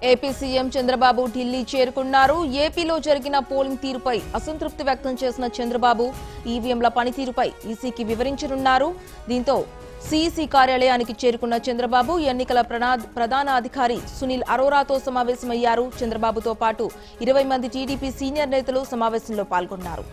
AP CM Chandrababu Delhi చేరుకున్నారు ఏపీలో జరిగిన పోలింగ్ తీరుపై అసంతృప్తి వ్యక్తం చేసిన చంద్రబాబు ఈవీఎంల పనితీరుపై ఈసీకి వివరించనున్నారు దీంతో సీఈసీ కార్యాలయానికి చేరుకున్న చంద్రబాబు ఎన్నికల ప్రణా- ప్రధాన అధికారి సునీల్ అరోరాతో సమావేశమయ్యారు చంద్రబాబుతో పాటు ఇరవై మంది టీడీపీ సీనియర్ నేతలు సమావేశంలో పాల్గొన్నారు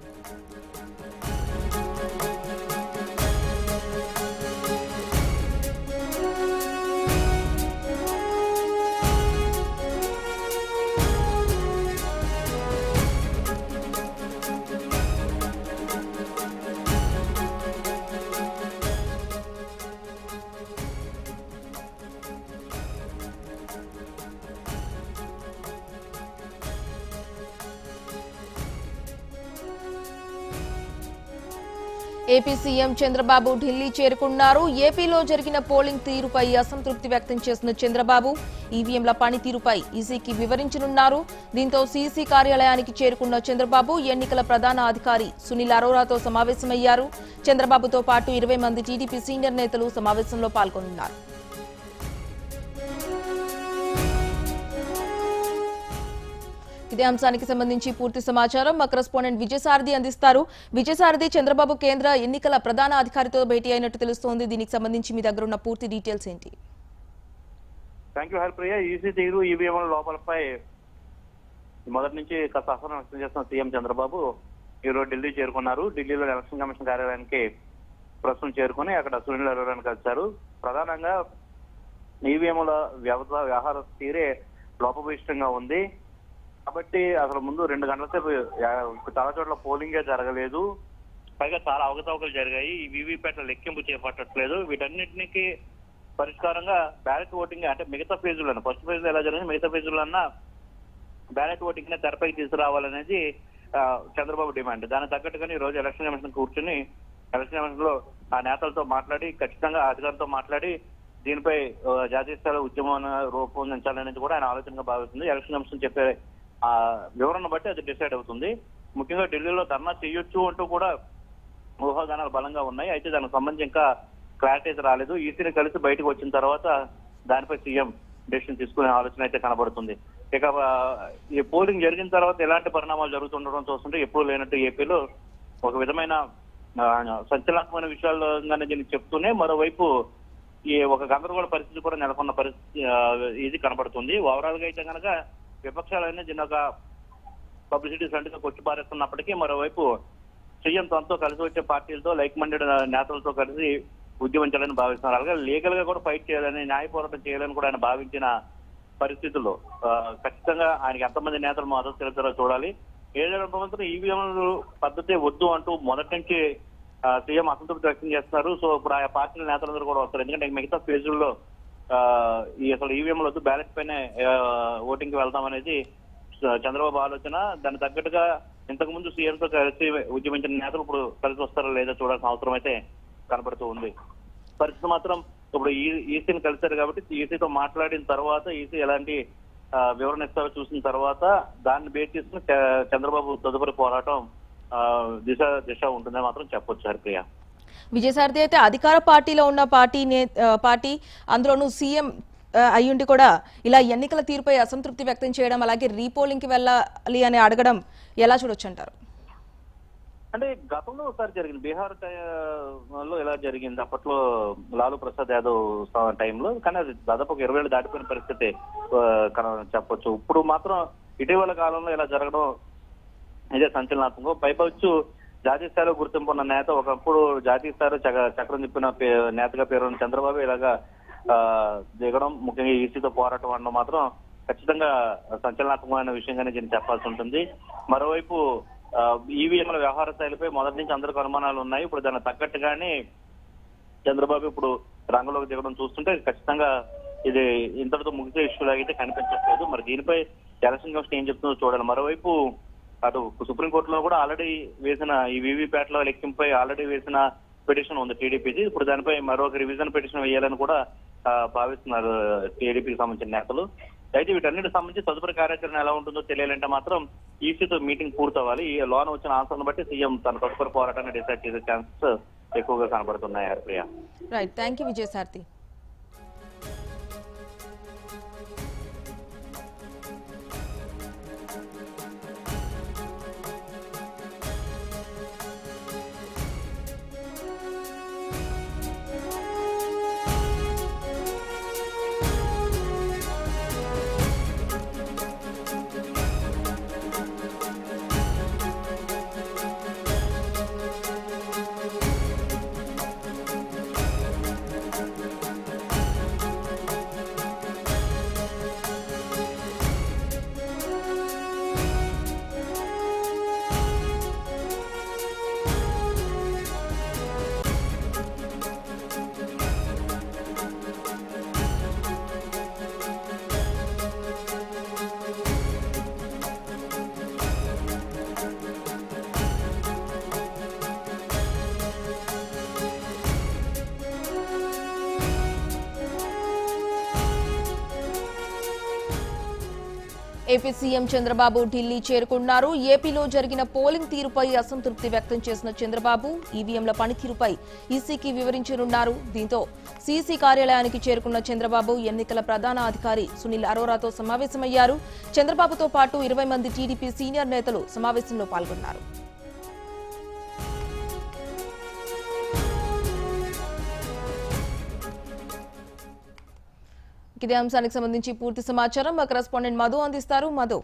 ఏపీ సీఎం చంద్రబాబు ఢిల్లీ చేరుకున్నారు ఏపీలో జరిగిన పోలింగ్ తీరుపై అసంతృప్తి వ్యక్తం చేసిన చంద్రబాబు ఈవీఎంల పనితీరుపై ఈసీకి వివరించనున్నారు దీంతో సీసీ కార్యాలయానికి చేరుకున్న చంద్రబాబు ఎన్నికల ప్రధాన అధికారి సునీల్ అరోరాతో సమావేశమయ్యారు చంద్రబాబుతో పాటు ఇరవై మంది టీడీపీ సీనియర్ నేతలు సమావేశంలో పాల్గొన్నారు ఇదే అంశానికి సంబంధించి పూర్తి సమాచారం మా కరెస్పాండెంట్ విజయసారథి అందిస్తారు విజయసారథి చంద్రబాబు కేంద్ర ఎన్నికల ప్రధాన అధికారితో భేటీ అయినట్టు తెలుస్తోంది దీనికి సంబంధించి మీ దగ్గర ఉన్న పూర్తి డీటెయిల్స్ ఏంటి థ్యాంక్ యూ హరిప్రియ ఈసీ తీరు ఈవీఎంల లోపలపై మొదటి నుంచి కాస్త అసహనం వ్యక్తం చేస్తున్న సీఎం చంద్రబాబు ఈరోజు ఢిల్లీ చేరుకున్నారు ఢిల్లీలో ఎలక్షన్ కమిషన్ కార్యాలయానికి ప్రస్తుతం చేరుకుని అక్కడ సునీల్ అరోరాని కలిశారు ప్రధానంగా ఈవీఎంల వ్యవస్థ వ్యవహార తీరే లోపభూయిష్టంగా ఉంది కాబట్టి అసలు ముందు రెండు గంటల సేపు యా- చాలా చోట్ల పోలింగే జరగలేదు పైగా చాలా అవకతవకలు జరిగాయి ఈ వీవీప్యాట్ల లెక్కింపు చేపట్టట్లేదు వీటన్నిటినికి పరిష్కారంగా బ్యాలెట్ ఓటింగ్ అంటే మిగతా ఫేజులను ఫస్ట్ ఫేజ్ ఎలా జరిగింది మిగతా ఫేజులన్నా బ్యాలెట్ ఓటింగ్ ని తెరపైకి తీసుకురావాలనేది ఆ, చంద్రబాబు డిమాండ్ దానికి తగ్గట్టుగానే ఈ రోజు ఎలక్షన్ కమిషన్ కూర్చుని ఎలక్షన్ కమిషన్ లో ఆ నేతలతో మాట్లాడి ఖచ్చితంగా ఆ అధికారులతో మాట్లాడి దీనిపై ఆ, జాతీయ స్థాయిలో ఉద్యమం రూపొందించాలనేది కూడా ఆయన ఆలోచనగా భావిస్తుంది ఎలక్షన్ కమిషన్ చెప్పే ఆ వివరణ బట్టి అది డిసైడ్ అవుతుంది ముఖ్యంగా ఢిల్లీలో ధర్నా చేయొచ్చు అంటూ కూడా ఊహాగానాలు బలంగా ఉన్నాయి అయితే దానికి సంబంధించి ఇంకా క్లారిటీ అయితే రాలేదు ఈసీని కలిసి బయటకు వచ్చిన తర్వాత దానిపై సీఎం డెసిషన్ తీసుకునే ఆలోచన అయితే కనబడుతుంది ఇక ఆ, ఈ పోలింగ్ జరిగిన తర్వాత ఎలాంటి పరిణామాలు జరుగుతుండడం చూస్తుంటే ఎప్పుడు లేనట్టు ఏపీలో ఒక విధమైన ఆ, సంచలనాత్మకమైన విషయాలుగానే దీనికి చెప్తూనే మరోవైపు ఈ ఒక గందరగోళ పరిస్థితి కూడా నెలకొన్న పరిస్థితి ఆ, ఇది కనబడుతుంది ఓవరాల్ గా అయితే కనుక విపక్షాలన్నీ దీని ఒక పబ్లిసిటీ ఫ్రంట్ గా కొట్టిపారేస్తున్నప్పటికీ మరోవైపు సీఎం తనతో కలిసి వచ్చే పార్టీలతో లైక్ మైండెడ్ నేతలతో కలిసి ఉద్యమించాలని భావిస్తున్నారు అలాగే లీగల్ గా కూడా ఫైట్ చేయాలని న్యాయ పోరాటం చేయాలని కూడా ఆయన భావించిన పరిస్థితుల్లో ఆ, ఖచ్చితంగా ఆయనకి ఎంతమంది నేతలు మద్దతు తెలుస్తారో చూడాలి ఏదైనా మాత్రం ఈవీఎంలు పద్ధతి వద్దు అంటూ మొదటి నుంచి ఆ, సీఎం అసంతృప్తి వ్యక్తం చేస్తున్నారు సో ఇప్పుడు ఆయా పార్టీల నేతలందరూ కూడా వస్తారు ఎందుకంటే మిగతా ఫేజుల్లో ఆ, ఈ అసలు ఈవీఎంలు వద్దు బ్యాలెట్ పైనే ఓటింగ్ కి వెళ్దాం అనేది చంద్రబాబు ఆలోచన దానికి తగ్గట్టుగా ఇంతకు ముందు సీఎం తో కలిసి ఉద్యమించిన నేతలు ఇప్పుడు కలిసి వస్తారో లేదో చూడాల్సిన అవసరం అయితే కనబడుతూ ఉంది పరిస్థితి మాత్రం ఇప్పుడు ఈ- ఈసీని కలిశారు కాబట్టి ఈసీతో మాట్లాడిన తర్వాత ఈసీ ఎలాంటి ఆ, వివరణ ఇస్తారో చూసిన తర్వాత దాన్ని బేస్ చేసుకుని చ- చంద్రబాబు తదుపరి పోరాటం ఆ, దిశ దిశ ఉంటుందని మాత్రం చెప్పొచ్చు హరిప్రియ విజయసారథి అయితే అధికార పార్టీలో ఉన్న పార్టీ నే- ఆ, పార్టీ అందులోనూ సీఎం ఆ, అయ్యుండి కూడా ఇలా ఎన్నికల తీరుపై అసంతృప్తి వ్యక్తం చేయడం అలాగే రీపోలింగ్ కి వెళ్ళాలి అని అడగడం ఎలా చూడొచ్చు అంటారు అంటే గతంలో ఒకసారి జరిగింది బీహార్ టై- లో ఇలా జరిగింది అప్పట్లో లాలూ ప్రసాద్ యాదవ్ స- టైంలో కానీ అది దాదాపు ఒక ఇరవై ఏళ్ళు దాటిపోయిన పరిస్థితి ఆ, కన- చెప్పొచ్చు ఇప్పుడు మాత్రం ఇటీవల కాలంలో ఇలా జరగడం ఇదే సంచలనాత్మకం పైపచ్చు జాతీయ స్థాయిలో గుర్తింపు ఉన్న నేత ఒకప్పుడు జాతీయ స్థాయిలో చక- చక్రం తిప్పిన పే- నేతగా పేరున్న చంద్రబాబు ఇలాగా ఆ, దిగడం ముఖ్యంగా ఈసీతో పోరాటం అనడం మాత్రం ఖచ్చితంగా సంచలనాత్మకమైన విషయంగానే దీన్ని చెప్పాల్సి ఉంటుంది మరోవైపు ఈవీఎంల వ్యవహార శైలిపై మొదటి నుంచి అందరికి అనుమానాలు ఉన్నాయి ఇప్పుడు దానికి తగ్గట్టుగానే చంద్రబాబు ఇప్పుడు రంగంలోకి దిగడం చూస్తుంటే ఖచ్చితంగా ఇది ఇంతటితో ముగిసే ఇష్యూ అయితే కనిపించట్లేదు మరి దీనిపై ఎలక్షన్ కమిషన్ ఏం చెప్తుందో చూడాలి మరోవైపు అటు సుప్రీంకోర్టులో కూడా ఆల్రెడీ వేసిన ఈ వీవీప్యాట్ లో లెక్కింపై ఆల్రెడీ వేసిన పిటిషన్ ఉంది టీడీపీది ఇప్పుడు దానిపై మరొక రివిజన్ పిటిషన్ వేయాలని కూడా ఆ, భావిస్తున్నారు టీడీపీకి సంబంధించిన నేతలు అయితే వీటన్నిటికి సంబంధించి తదుపరి కార్యాచరణ ఎలా ఉంటుందో తెలియాలంటే మాత్రం ఈసీతో మీటింగ్ పూర్తవ్వాలి ఈ లోన్ వచ్చిన ఆన్సర్ను బట్టి సీఎం తన తదుపరి పోరాటాన్ని డిసైడ్ చేసే ఛాన్సెస్ ఎక్కువగా కనబడుతున్నాయి Haripriya right thank you Vijayasarathi AP CM Chandrababu Delhi చేరుకున్నారు ఏపీలో జరిగిన పోలింగ్ తీరుపై అసంతృప్తి వ్యక్తం చేసిన చంద్రబాబు ఈవీఎంల పనితీరుపై ఈసీకి వివరించనున్నారు దీంతో సీసీ కార్యాలయానికి చేరుకున్న చంద్రబాబు ఎన్నికల ప్రధాన అధికారి సునీల్ అరోరాతో సమావేశమయ్యారు చంద్రబాబుతో పాటు ఇరవై మంది టీడీపీ సీనియర్ నేతలు సమావేశంలో పాల్గొన్నారు ఇదే అంశానికి సంబంధించి పూర్తి సమాచారం మా కరెస్పాండెంట్ మధు అందిస్తారు మధు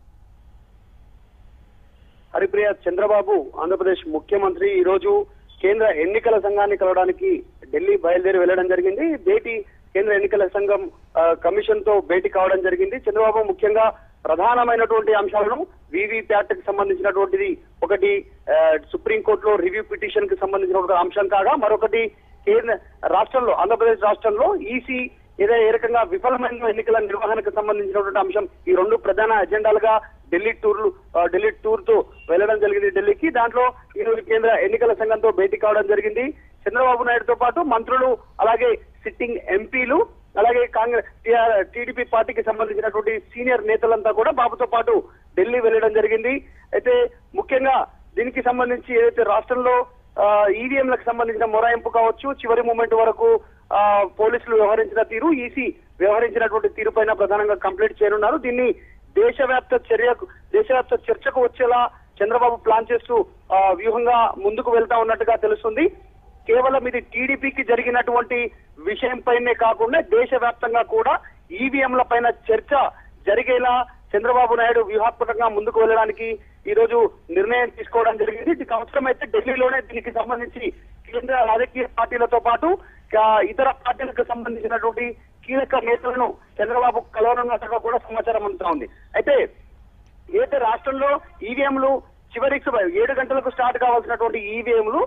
హరిప్రియ చంద్రబాబు ఆంధ్రప్రదేశ్ ముఖ్యమంత్రి ఈ రోజు కేంద్ర ఎన్నికల సంఘాన్ని కలవడానికి ఢిల్లీ బయలుదేరి వెళ్లడం జరిగింది భేటీ కేంద్ర ఎన్నికల సంఘం ఆ, కమిషన్ తో భేటీ కావడం జరిగింది చంద్రబాబు ముఖ్యంగా ప్రధానమైనటువంటి అంశాలను వీవీప్యాట్ కి సంబంధించినటువంటిది ఒకటి ఆ, సుప్రీంకోర్టులో రివ్యూ పిటిషన్ కి సంబంధించిన ఒక అంశం కాగా మరొకటి కేంద్ర రాష్ట్రంలో ఆంధ్రప్రదేశ్ రాష్ట్రంలో ఈసీ ఏదో ఏ రకంగా విఫలమైన ఎన్నికల నిర్వహణకు సంబంధించినటువంటి అంశం ఈ రెండు ప్రధాన ఎజెండాలుగా ఢిల్లీ టూర్లు ఆ, ఢిల్లీ టూర్ తో వెళ్ళడం జరిగింది ఢిల్లీకి దాంట్లో ఈరోజు కేంద్ర ఎన్నికల సంఘంతో భేటీ కావడం జరిగింది చంద్రబాబు నాయుడుతో పాటు మంత్రులు అలాగే సిట్టింగ్ ఎంపీలు అలాగే కాంగ్రెస్ టీడీపీ పార్టీకి సంబంధించినటువంటి సీనియర్ నేతలంతా కూడా బాబుతో పాటు ఢిల్లీ వెళ్ళడం జరిగింది అయితే ముఖ్యంగా దీనికి సంబంధించి ఏదైతే రాష్ట్రంలో ఈవీఎంలకు సంబంధించిన మొరాయింపు కావచ్చు చివరి మూమెంట్ వరకు ఆ, పోలీసులు వ్యవహరించిన తీరు ఈసీ వ్యవహరించినటువంటి తీరు పైన ప్రధానంగా కంప్లైంట్ చేయనున్నారు దీన్ని దేశవ్యాప్త చర్యకు దేశవ్యాప్త చర్చకు వచ్చేలా చంద్రబాబు ప్లాన్ చేస్తూ ఆ, వ్యూహంగా ముందుకు వెళ్తా ఉన్నట్టుగా తెలుస్తుంది కేవలం ఇది టీడీపీకి జరిగినటువంటి విషయం పైనే కాకుండా దేశవ్యాప్తంగా కూడా ఈవీఎంల పైన చర్చ జరిగేలా చంద్రబాబు నాయుడు వ్యూహాత్మకంగా ముందుకు వెళ్ళడానికి ఈ రోజు నిర్ణయం తీసుకోవడం జరిగింది దీనికి అవసరమైతే ఢిల్లీలోనే దీనికి సంబంధించి కేంద్ర రాజకీయ పార్టీలతో పాటు ఆ, ఇతర పార్టీలకు సంబంధించినటువంటి కీలక నేతలను చంద్రబాబు కలవనున్నట్టుగా కూడా సమాచారం అందుతా ఉంది అయితే ఏదైతే రాష్ట్రంలో ఈవీఎంలు చివరి ఏడు గంటలకు స్టార్ట్ కావాల్సినటువంటి ఈవీఎంలు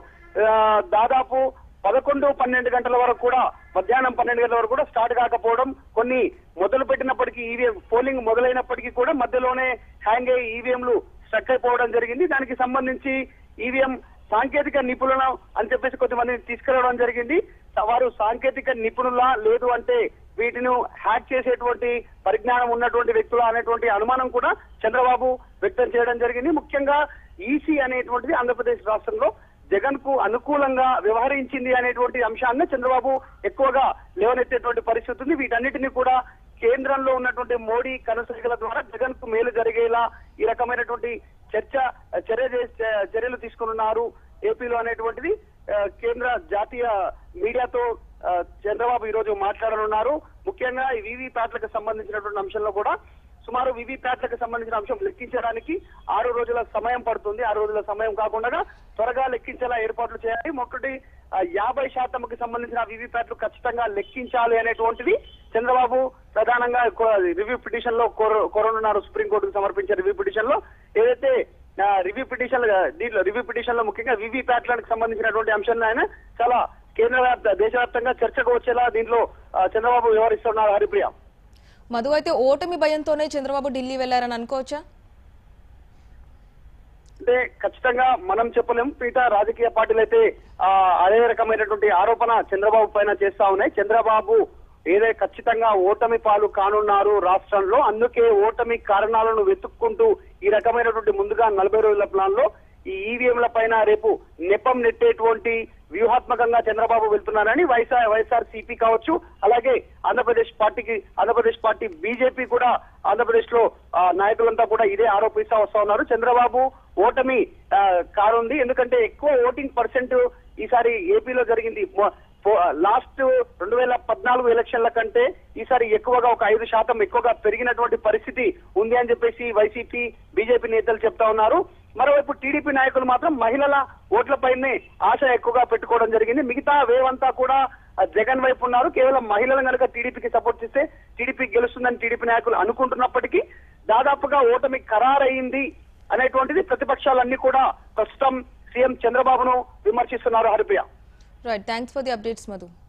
దాదాపు పదకొండు పన్నెండు గంటల వరకు కూడా మధ్యాహ్నం పన్నెండు గంటల వరకు కూడా స్టార్ట్ కాకపోవడం కొన్ని మొదలు పెట్టినప్పటికీ ఈవీఎం పోలింగ్ మొదలైనప్పటికీ కూడా మధ్యలోనే హ్యాంగ్ అయ్యి ఈవీఎంలు స్టక్ అయిపోవడం జరిగింది దానికి సంబంధించి ఈవీఎం సాంకేతిక నిపుణులు అని చెప్పేసి కొంతమందిని తీసుకురావడం జరిగింది వారు సాంకేతిక నిపుణులా లేదు అంటే వీటిని హ్యాక్ చేసేటువంటి పరిజ్ఞానం ఉన్నటువంటి వ్యక్తులు అనేటువంటి అనుమానం కూడా చంద్రబాబు వ్యక్తం చేయడం జరిగింది ముఖ్యంగా ఈసీ అనేటువంటిది ఆంధ్రప్రదేశ్ రాష్ట్రంలో జగన్ కు అనుకూలంగా వ్యవహరించింది అనేటువంటి అంశాన్ని చంద్రబాబు ఎక్కువగా లేవనెత్తేటువంటి పరిస్థితి ఉంది వీటన్నిటిని కూడా కేంద్రంలో ఉన్నటువంటి మోడీ కనుసైగల ద్వారా జగన్ కు మేలు జరిగేలా ఈ రకమైనటువంటి చర్చ చర్య చేసే- చర్యలు తీసుకున్నారు ఏపీలో అనేటువంటిది ఆ, కేంద్ర జాతీయ మీడియాతో ఆ, చంద్రబాబు ఈ రోజు మాట్లాడనున్నారు ముఖ్యంగా ఈ వీవీప్యాట్లకు సంబంధించినటువంటి అంశంలో కూడా సుమారు వీవీప్యాట్లకు సంబంధించిన అంశం లెక్కించడానికి ఆరు రోజుల సమయం పడుతుంది ఆరు రోజుల సమయం కాకుండా త్వరగా లెక్కించేలా ఏర్పాట్లు చేయాలి ఒకటి ఆ, యాభై శాతంకి సంబంధించిన వీవీప్యాట్లు ఖచ్చితంగా లెక్కించాలి అనేటువంటిది చంద్రబాబు ప్రధానంగా రివ్యూ పిటిషన్ లో కోర- కోరనున్నారు సుప్రీంకోర్టుకు సమర్పించే రివ్యూ పిటిషన్ లో ఏదైతే రివ్యూ పిటిషన్ దీంట్లో రివ్యూ పిటిషన్ లో ముఖ్యంగా వీవీప్యాట్లకు సంబంధించినటువంటి అంశాలను ఆయన చాలా కేంద్ర వ్యాప్త దేశవ్యాప్తంగా చర్చకు వచ్చేలా దీంట్లో ఆ, చంద్రబాబు వ్యవహరిస్తున్నారు హరిప్రియ మధు అయితే ఓటమి భయంతోనే చంద్రబాబు ఢిల్లీ వెళ్లారని అనుకోవచ్చా అంటే ఖచ్చితంగా మనం చెప్పలేం మిగతా రాజకీయ పార్టీలు అయితే ఆ, అదే రకమైనటువంటి ఆరోపణ చంద్రబాబు పైన చేస్తా ఉన్నాయి చంద్రబాబు ఏదే ఖచ్చితంగా ఓటమి పాలు కానున్నారు రాష్ట్రంలో అందుకే ఓటమి కారణాలను వెతుక్కుంటూ ఈ రకమైనటువంటి ముందుగా నలభై రోజుల ప్లాన్ లో ఈ ఈవీఎంల పైన రేపు నెపం నెట్టేటువంటి వ్యూహాత్మకంగా చంద్రబాబు వెళ్తున్నారని వైఎస్ఆర్ వైఎస్ఆర్ సిపి కావచ్చు అలాగే ఆంధ్రప్రదేశ్ పార్టీకి ఆంధ్రప్రదేశ్ పార్టీ బీజేపీ కూడా ఆంధ్రప్రదేశ్ లో ఆ, నాయకులంతా కూడా ఇదే ఆరోపిస్తా వస్తా ఉన్నారు చంద్రబాబు ఓటమి ఆ, కానుంది ఎందుకంటే ఎక్కువ ఓటింగ్ పర్సెంట్ ఈసారి ఏపీలో జరిగింది మొ- పో- లాస్ట్ రెండు వేల పద్నాలుగు ఎలక్షన్ల కంటే ఈసారి ఎక్కువగా ఒక ఐదు శాతం ఎక్కువగా పెరిగినటువంటి పరిస్థితి ఉంది అని చెప్పేసి వైసీపీ బీజేపీ నేతలు చెప్తా ఉన్నారు మరోవైపు టీడీపీ నాయకులు మాత్రం మహిళల ఓట్లపైనే ఆశ ఎక్కువగా పెట్టుకోవడం జరిగింది మిగతా వేవంతా కూడా ఆ, జగన్ వైపు ఉన్నారు కేవలం మహిళలను కనుక టీడీపీకి సపోర్ట్ చేస్తే టీడీపీ గెలుస్తుందని టీడీపీ నాయకులు అనుకుంటున్నప్పటికీ దాదాపుగా ఓటమి ఖరారయింది అనేటువంటిది ప్రతిపక్షాలన్నీ కూడా ప్రస్తుతం సీఎం చంద్రబాబును విమర్శిస్తున్నారు Haripriya right thanks for the updates Madhu